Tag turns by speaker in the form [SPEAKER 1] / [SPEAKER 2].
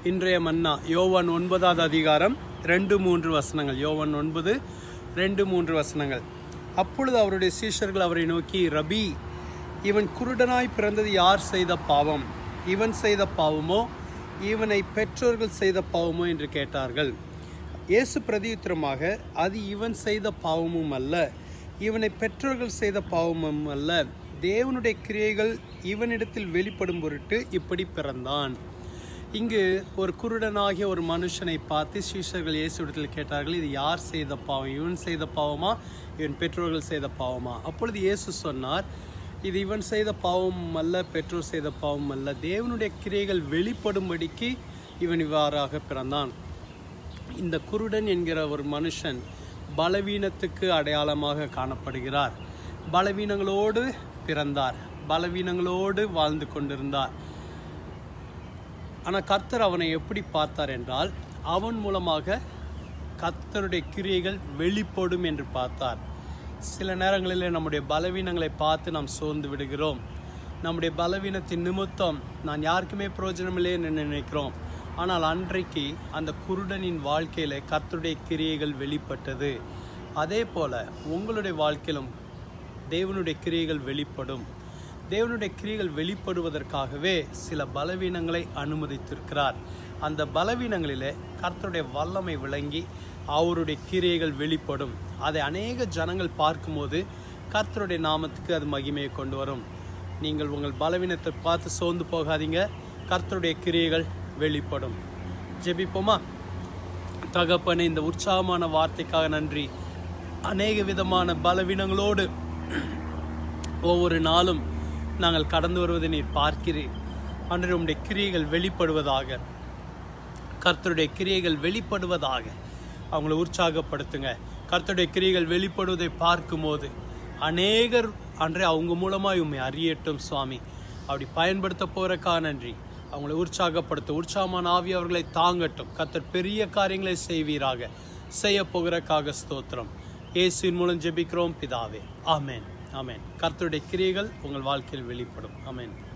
[SPEAKER 1] இன்றைய மன்னா யோவான் ஒன்பதாவது அதிகாரம் ரெண்டு மூன்று வசனங்கள் யோவான் ஒன்பது ரெண்டு மூன்று வசனங்கள் அப்பொழுது அவருடைய சீஷர்கள் அவரை நோக்கி ரபி இவன் குருடனாய் பிறந்தது யார் செய்த பாவம் இவன் செய்த பாவமோ இவனை பெற்றோர்கள் செய்த பாவமோ என்று கேட்டார்கள் இயேசு பிரதியுத்தரமாக அது இவன் செய்த பாவமும் அல்ல இவனை பெற்றோர்கள் செய்த பாவமும் அல்ல தேவனுடைய கிரியைகள் இவனிடத்தில் வெளிப்படும் பொருட்டு இப்படி பிறந்தான் இங்கு ஒரு குருடனாகிய ஒரு மனுஷனை பார்த்து சீஷர்கள் இயேசுவிடத்தில் கேட்டார்கள் இது யார் செய்த பாவம் இவன் செய்த பாவமா இவன் பெற்றோர்கள் செய்த பாவமா அப்பொழுது இயேசு சொன்னார் இது இவன் செய்த பாவம் அல்ல பெற்றோர் செய்த பாவம் அல்ல தேவனுடைய கிரியைகள் வெளிப்படும்படிக்கு இவன் இவ்வாறாக பிறந்தான் இந்த குருடன் என்கிற ஒரு மனுஷன் பலவீனத்துக்கு அடையாளமாக காணப்படுகிறார் பலவீனங்களோடு பிறந்தார் பலவீனங்களோடு வாழ்ந்து கொண்டிருந்தார் ஆனால் கர்த்தர் அவனை எப்படி பார்த்தார் என்றால் அவன் மூலமாக கர்த்தருடைய கிரியைகள் வெளிப்படும் என்று பார்த்தார் சில நேரங்களில் நம்முடைய பலவீனங்களை பார்த்து நாம் சோர்ந்து விடுகிறோம் நம்முடைய பலவீனத்தின் நிமித்தம் நான் யாருக்குமே பிரயோஜனமில்லை என்று நினைக்கிறோம் ஆனால் அன்றைக்கு அந்த குருடனின் வாழ்க்கையில கர்த்தருடைய கிரியைகள் வெளிப்பட்டது அதே போல உங்களுடைய வாழ்க்கையிலும் தேவனுடைய கிரியைகள் வெளிப்படும் தேவனுடைய கிரியைகள் வெளிப்படுவதற்காகவே சில பலவீனங்களை அனுமதித்திருக்கிறார் அந்த பலவீனங்களிலே கர்த்தருடைய வல்லமை விளங்கி அவருடைய கிரியைகள் வெளிப்படும் அதை அநேக ஜனங்கள் பார்க்கும்போது கர்த்தருடைய நாமத்துக்கு அது மகிமையை கொண்டு வரும் நீங்கள் உங்கள் பலவீனத்தை பார்த்து சோர்ந்து போகாதீங்க கர்த்தருடைய கிரியைகள் வெளிப்படும் ஜெபிப்போமா தகப்பனே இந்த உற்சாகமான வார்த்தைக்காக நன்றி அநேக விதமான பலவீனங்களோடு ஒவ்வொரு நாளும் நாங்கள் கடந்து வருவதை நீர் பார்க்கிறீர் அன்று உம்முடைய கிரியைகள் வெளிப்படுவதாக கர்த்தருடைய கிரியைகள் வெளிப்படுவதாக அவங்கள உற்சாகப்படுத்துங்க கர்த்தருடைய கிரியைகள் வெளிப்படுவதை பார்க்கும்போது அநேகர் அன்றே அவங்க மூலமாக உண்மை அறியட்டும் சுவாமி அப்படி பயன்படுத்த போறக்கா நன்றி அவங்களை உற்சாகப்படுத்த உற்சாகமான ஆவி அவர்களை தாங்கட்டும் கர்த்தர் பெரிய காரியங்களை செய்வீராக செய்ய போகிறக்காக ஸ்தோத்திரம் இயேசுவின் மூலம் ஜெபிக்கிறோம் பிதாவே ஆமென் ஆமென் கர்த்தருடைய கிரியைகள் உங்கள் வாழ்க்கையில் வெளிப்படும் ஆமென்